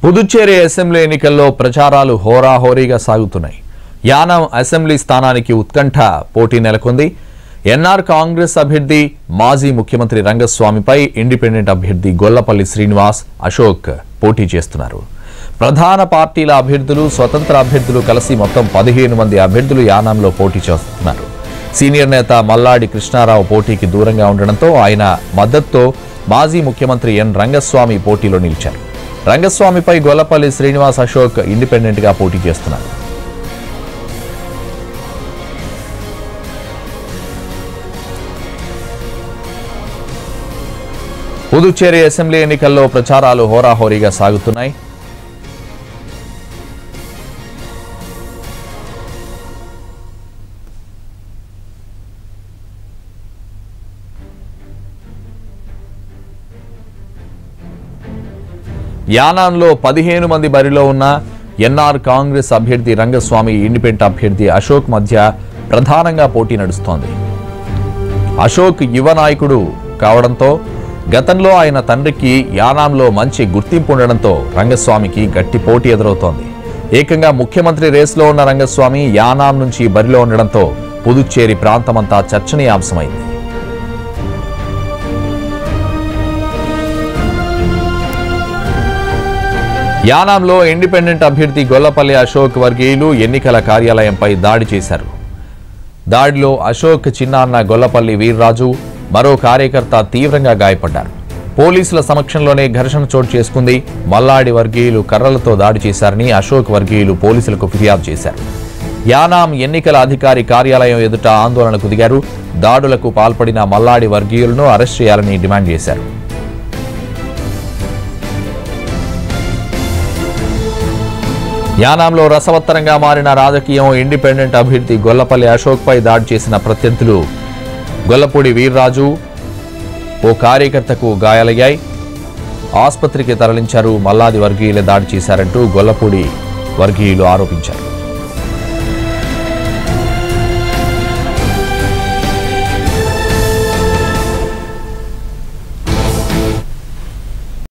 Puducherry assembly ఎన్నికల్లో ప్రచారాలు హోరాహోరీగా సాగుతున్నాయి యానం అసెంబ్లీ స్థానానికి ఉత్కంఠ పోటీ నెలకొంది ఎన్ఆర్ కాంగ్రెస్ అభ్యర్థి మాజీ ముఖ్యమంత్రి రంగస్వామిపై ఇండిపెండెంట్ అభ్యర్థి గొల్లపల్లి శ్రీనివాస్ అశోక్ పోటీ చేస్తున్నారు ప్రధాన పార్టీల అభ్యర్థులు స్వతంత్ర అభ్యర్థులు కలిసి మొత్తం పదిహేను మంది అభ్యర్థులు యానాంలో పోటీ చేస్తున్నారు సీనియర్ నేత మల్లాడి కృష్ణారావు పోటీకి దూరంగా ఉండడంతో ఆయన మద్దతుతో మాజీ ముఖ్యమంత్రి ఎన్ రంగస్వామి పోటీలో నిలిచారు రంగస్వామిపై గొల్లపల్లి శ్రీనివాస్ అశోక్ ఇండిపెండెంట్గా పోటీ చేస్తున్నారు పుదుచ్చేరి అసెంబ్లీ ఎన్నికల్లో ప్రచారాలు హోరాహోరీగా సాగుతున్నాయి యానాంలో పదిహేను మంది బరిలో ఉన్న ఎన్ఆర్ కాంగ్రెస్ అభ్యర్థి రంగస్వామి ఇండిపెండెంట్ అభ్యర్థి అశోక్ మధ్య ప్రధానంగా పోటీ నడుస్తోంది అశోక్ యువ నాయకుడు కావడంతో గతంలో ఆయన తండ్రికి యానాంలో మంచి గుర్తింపు ఉండడంతో రంగస్వామికి గట్టి పోటీ ఎదురవుతోంది ఏకంగా ముఖ్యమంత్రి రేసులో ఉన్న రంగస్వామి యానాం నుంచి బరిలో ఉండడంతో పుదుచ్చేరి ప్రాంతమంతా చర్చనీయాంశమైంది యానాంలో ఇండిపెండెంట్ అభ్యర్థి గొల్లపల్లి అశోక్ వర్గీయులు ఎన్నికల కార్యాలయంపై దాడి చేశారు దాడిలో అశోక్ చిన్నాన్న గొల్లపల్లి వీర్రాజు మరో కార్యకర్త తీవ్రంగా గాయపడ్డారు పోలీసుల సమక్షంలోనే ఘర్షణ చోటు చేసుకుంది మల్లాడి వర్గీయులు కర్రలతో దాడి చేశారని అశోక్ వర్గీయులు పోలీసులకు ఫిర్యాదు చేశారు యానాం ఎన్నికల అధికారి కార్యాలయం ఎదుట ఆందోళనకు దిగారు దాడులకు పాల్పడిన మల్లాడి వర్గీయులను అరెస్ట్ చేయాలని డిమాండ్ చేశారు యానాంలో రసవత్తరంగా మారిన రాజకీయం ఇండిపెండెంట్ అభ్యర్థి గొల్లపల్లి అశోక్పై దాడి చేసిన ప్రత్యర్థులు గొల్లపూడి వీర్రాజు ఓ కార్యకర్తకు గాయాలయ్యాయి ఆసుపత్రికి తరలించారు మల్లాది వర్గీయులే దాడి చేశారంటూ గొల్లపూడి వర్గీయులు ఆరోపించారు